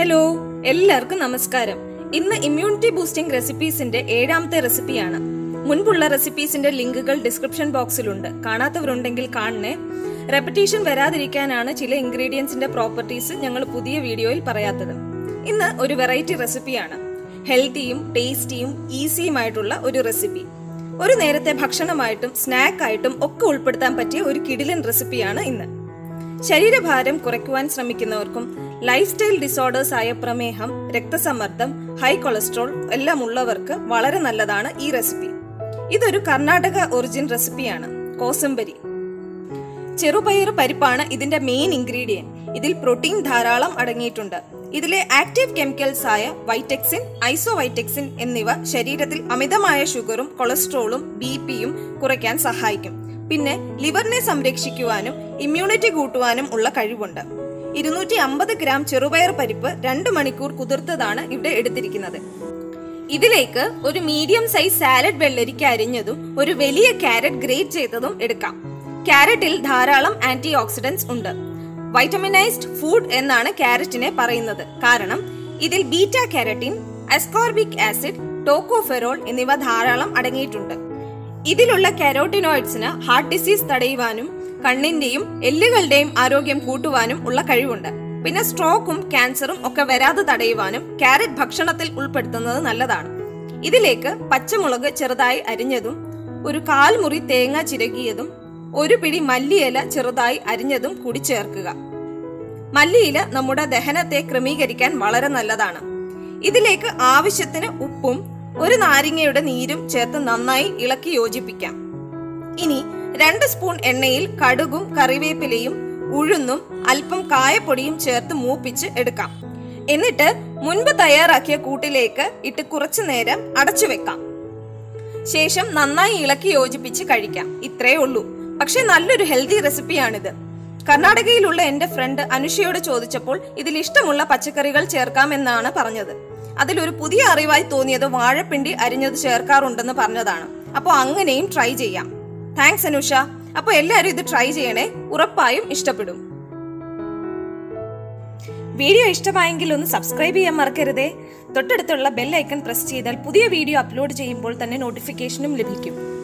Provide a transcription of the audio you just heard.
hello എല്ലാവർക്കും നമസ്കാരം ഇന്ന് ഇമ്മ്യൂണിറ്റി ബൂസ്റ്റിംഗ് റെസിപ്പീസിന്റെ ഏഴാമത്തെ റെസിപ്പിയാണ് മുൻപുള്ള റെസിപ്പീസിന്റെ ലിങ്കുകൾ ഡിസ്ക്രിപ്ഷൻ ബോക്സിലുണ്ട് കാണാത്തവരുണ്ടെങ്കിൽ കാണണേ റെപ്പറ്റീഷൻ വരാതിരിക്കാനാണ് ചില ഇൻഗ്രീഡിയൻസിന്റെ പ്രോപ്പർട്ടീസ് ഞങ്ങൾ പുതിയ വീഡിയോയിൽ പറയാത്തത് ഇന്ന് ഒരു വെറൈറ്റി റെസിപ്പിയാണ് ഹെൽത്തിയും ടേസ്റ്റിയും ഈസിയുമായിട്ടുള്ള ഒരു റെസിപ്പി ഒരു നേരത്തെ ഭക്ഷണമായിട്ടും സ്നാക്കായിട്ടും ഒക്കെ ഉൾപ്പെടുത്താൻ പറ്റിയ ഒരു കിടിലൻ റെസിപ്പിയാണ് ഇന്ന് ശരീരഭാരം കുറയ്ക്കുവാൻ ശ്രമിക്കുന്നവർക്കും ലൈഫ് സ്റ്റൈൽ ഡിസോർഡേഴ്സ് ആയ പ്രമേഹം രക്തസമ്മർദ്ദം ഹൈ കൊളസ്ട്രോൾ എല്ലാം ഉള്ളവർക്ക് വളരെ നല്ലതാണ് ഈ റെസിപ്പി ഇതൊരു കർണാടക ഒറിജിൻ റെസിപ്പിയാണ് കോസംബരി ചെറുപയർ പരിപ്പാണ് ഇതിന്റെ മെയിൻ ഇൻഗ്രീഡിയന്റ് ഇതിൽ പ്രോട്ടീൻ ധാരാളം അടങ്ങിയിട്ടുണ്ട് ഇതിലെ ആക്റ്റീവ് കെമിക്കൽസ് ആയ വൈറ്റക്സിൻ ഐസോവൈറ്റക്സിൻ എന്നിവ ശരീരത്തിൽ അമിതമായ ഷുഗറും കൊളസ്ട്രോളും ബി പിയും കുറയ്ക്കാൻ സഹായിക്കും പിന്നെ ലിവറിനെ സംരക്ഷിക്കുവാനും ഇമ്മ്യൂണിറ്റി കൂട്ടുവാനും ഉള്ള കഴിവുണ്ട് ഇരുന്നൂറ്റി അമ്പത് ഗ്രാം ചെറുപയർ പരിപ്പ് രണ്ട് മണിക്കൂർ കുതിർത്തതാണ് ഇവിടെ എടുത്തിരിക്കുന്നത് ഇതിലേക്ക് ഒരു മീഡിയം സൈസ് സാലഡ് വെള്ളരിക്ക അരിഞ്ഞതും ഒരു വലിയ ക്യാരറ്റ് ഗ്രേറ്റ് ചെയ്തതും എടുക്കാം ക്യാരറ്റിൽ ധാരാളം ആന്റി ഓക്സിഡൻസ് ഉണ്ട് വൈറ്റമിനൈസ്ഡ് ഫുഡ് എന്നാണ് ക്യാരറ്റിനെ പറയുന്നത് കാരണം ഇതിൽ beta carotene ascorbic acid tocopherol എന്നിവ ധാരാളം അടങ്ങിയിട്ടുണ്ട് ഇതിലുള്ള കാരോട്ടിനോയിഡ്സിന് ഹാർട്ട് ഡിസീസ് തടയുവാനും കണ്ണിന്റെയും എല്ലുകളുടെയും ആരോഗ്യം കൂട്ടുവാനും ഉള്ള കഴിവുണ്ട് പിന്നെ സ്ട്രോക്കും ക്യാൻസറും ഒക്കെ വരാതെ തടയുവാനും ക്യാരറ്റ് ഭക്ഷണത്തിൽ ഉൾപ്പെടുത്തുന്നത് നല്ലതാണ് ഇതിലേക്ക് പച്ചമുളക് ചെറുതായി അരിഞ്ഞതും ഒരു കാൽ മുറി തേങ്ങ ചിരകിയതും ഒരു പിടി മല്ലിയില ചെറുതായി അരിഞ്ഞതും കൂടി ചേർക്കുക മല്ലിയില നമ്മുടെ ദഹനത്തെ ക്രമീകരിക്കാൻ വളരെ നല്ലതാണ് ഇതിലേക്ക് ആവശ്യത്തിന് ഉപ്പും ഒരു നാരങ്ങയുടെ നീരും ചേർത്ത് നന്നായി ഇളക്കി യോജിപ്പിക്കാം ഇനി രണ്ട് സ്പൂൺ എണ്ണയിൽ കടുകും കറിവേപ്പിലയും ഉഴുന്നും അല്പം കായപ്പൊടിയും ചേർത്ത് മൂപ്പിച്ച് എടുക്കാം എന്നിട്ട് മുൻപ് തയ്യാറാക്കിയ കൂട്ടിലേക്ക് ഇട്ട് കുറച്ചു നേരം അടച്ചു വെക്കാം ശേഷം നന്നായി ഇളക്കി യോജിപ്പിച്ച് കഴിക്കാം ഇത്രയേ ഉള്ളൂ പക്ഷെ നല്ലൊരു ഹെൽത്തി റെസിപ്പിയാണിത് കർണാടകയിലുള്ള എന്റെ ഫ്രണ്ട് അനുഷയോട് ചോദിച്ചപ്പോൾ ഇതിൽ ഇഷ്ടമുള്ള പച്ചക്കറികൾ ചേർക്കാമെന്നാണ് പറഞ്ഞത് അതിലൊരു പുതിയ അറിവായി തോന്നിയത് വാഴപ്പിണ്ടി അരിഞ്ഞത് ചേർക്കാറുണ്ടെന്ന് പറഞ്ഞതാണ് അപ്പോൾ അങ്ങനെയും ട്രൈ ചെയ്യാം താങ്ക്സ് അനുഷ അപ്പോൾ എല്ലാവരും ഇത് ട്രൈ ചെയ്യണേ ഉറപ്പായും ഇഷ്ടപ്പെടും വീഡിയോ ഇഷ്ടമായെങ്കിൽ ഒന്ന് സബ്സ്ക്രൈബ് ചെയ്യാൻ മറക്കരുതേ തൊട്ടടുത്തുള്ള ബെൽ ഐക്കൺ പ്രസ് ചെയ്താൽ പുതിയ വീഡിയോ അപ്ലോഡ് ചെയ്യുമ്പോൾ തന്നെ നോട്ടിഫിക്കേഷനും ലഭിക്കും